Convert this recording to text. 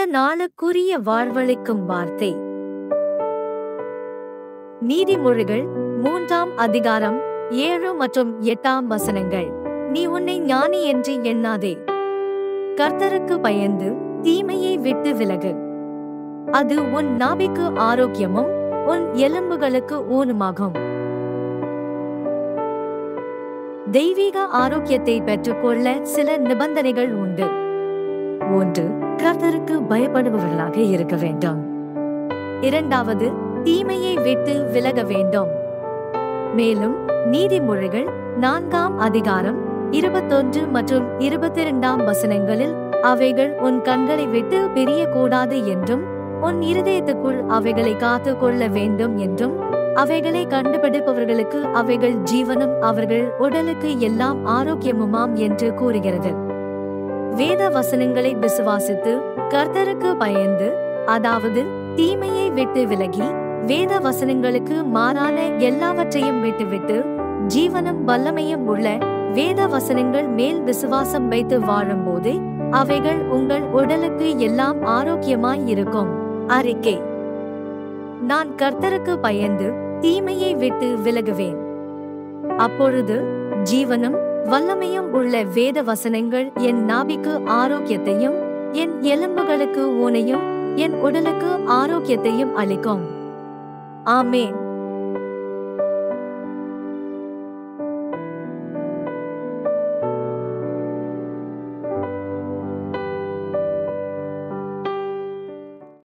நாளுக்குரிய வாழ்வளிக்கும் வார்த்தை நீதிமொழிகள் மூன்றாம் அதிகாரம் ஏழு மற்றும் எட்டாம் வசனங்கள் நீ உன்னை ஞானி என்று எண்ணாதே கர்த்தருக்கு பயந்து தீமையை விட்டு விலகு அது உன் நாபிக்கு ஆரோக்கியமும் உன் எலும்புகளுக்கு ஊனுமாகும் தெய்வீக ஆரோக்கியத்தை பெற்றுக்கொள்ள சில நிபந்தனைகள் உண்டு ஒன்று கர்த்தருக்கு பயப்படுபவர்களாக இருக்க வேண்டும் இரண்டாவது தீமையை விட்டு விலக வேண்டும் மேலும் நீதிமொழிகள் நான்காம் அதிகாரம் இருபத்தொன்று மற்றும் இருபத்தி இரண்டாம் வசனங்களில் அவைகள் உன் கண்களை விட்டு பிரியக்கூடாது என்றும் உன் இருதயத்துக்குள் அவைகளை காத்து கொள்ள வேண்டும் என்றும் அவைகளை கண்டுபிடிப்பவர்களுக்கு அவைகள் ஜீவனும் அவர்கள் உடலுக்கு எல்லாம் ஆரோக்கியமுமாம் என்று கூறுகிறது வேத வசனங்களை விசுவாசித்து கர்த்தருக்கு பயந்து அதாவது தீமையை விட்டு விலகி வேத வசனங்களுக்கு மாறான எல்லாவற்றையும் விட்டுவிட்டு ஜீவனும் வல்லமையும் உள்ள வேத வசனங்கள் மேல் விசுவாசம் வைத்து வாழும்போது அவைகள் உங்கள் உடலுக்கு எல்லாம் ஆரோக்கியமாய் இருக்கும் அறிக்கை நான் கர்த்தருக்கு பயந்து தீமையை விட்டு விலகுவேன் அப்பொழுது ஜீவனும் வல்லமையும் உள்ள வேத வசனங்கள் என் நாபிக்கு ஆரோக்கியத்தையும் என் எலும்புகளுக்கு ஊனையும் என் உடலுக்கு ஆரோக்கியத்தையும் அளிக்கும் ஆமேன்